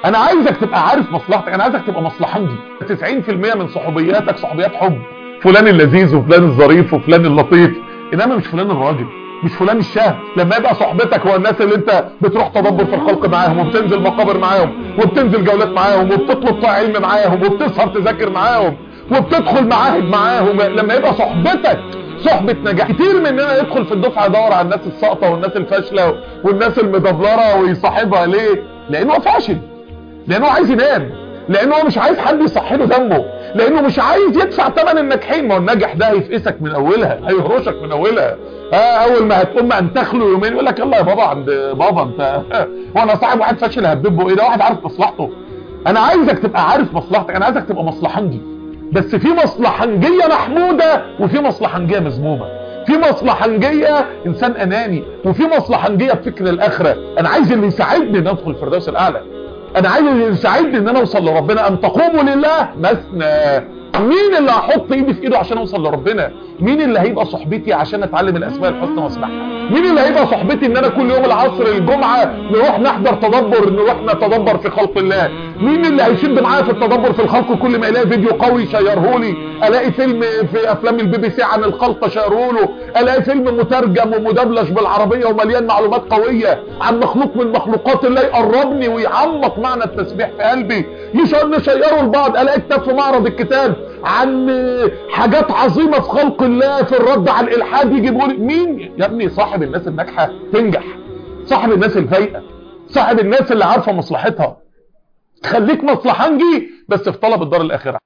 انا عايزك تبقى عارف مصلحتك انا عايزك تبقى مصلحنجي 90% من صحوبياتك صحوبيات حب فلان اللذيذ وفلان الظريف وفلان اللطيف انما مش فلان الراجل مش فلان الشهم لما يبقى صحبتك هو الناس اللي انت بتروح تدبر في الخلق معاهم وبتنزل مقابر معاهم وبتنزل جولات معاهم وبتطلب علم معاهم وبتسهر تذاكر معاهم وبتدخل معاهد معاهم لما يبقى صحبتك صحبة نجاح كتير مننا يدخل في الدفعة يدور على الناس الساقطة والناس الفاشلة والناس المدبلرة ويصاحبها ليه لانه فاشل لانه عايز ينام لانه هو مش عايز حد يصحله دمه لانه مش عايز يدفع ثمن الناجحين ما هو الناجح ده هيفقسك من اولها هيهرشك من اولها آه اول ما هتقوم انتخله يومين يقول لك يلا يا بابا عند بابا انت وانا صاحب واحد فاشل هببه ايه ده واحد عارف مصلحته انا عايزك تبقى عارف مصلحتك انا عايزك تبقى مصلحنجي بس في مصلحنجيه محموده وفي مصلحنجيه مذمومه في مصلحنجيه انسان اناني وفي مصلحنجيه بفكر الاخره انا عايز اللي يساعدني ان ادخل الفردوس الاعلى انا عايز اللي يساعدني ان انا اوصل لربنا ان تقوموا لله مثنى مين اللي هحط ايدي في ايده عشان اوصل لربنا مين اللي هيبقى صحبتي عشان اتعلم الاسماء الحسنى واسمعها مين اللي هيبقى صحبتي ان انا كل يوم العصر الجمعه نروح نحضر تدبر نروح نتدبر في خلق الله مين اللي هيشد معايا في التدبر في الخلق كل ما الاقي فيديو قوي شيرهولي الاقي فيلم في افلام البي بي سي عن الخلق شيرهوله الاقي فيلم مترجم ومدبلج بالعربيه ومليان معلومات قويه عن مخلوق من مخلوقات الله يقربني ويعمق معنى التسبيح في قلبي نشيره لبعض الاقي كتاب في معرض الكتاب عن حاجات عظيمه في خلق الله في الرد على الالحاد يجيبوا لي مين يا ابني صاحب الناس الناجحه تنجح صاحب الناس الفايقه صاحب الناس اللي عارفه مصلحتها خليك مصلحنجي بس في طلب الدار الاخره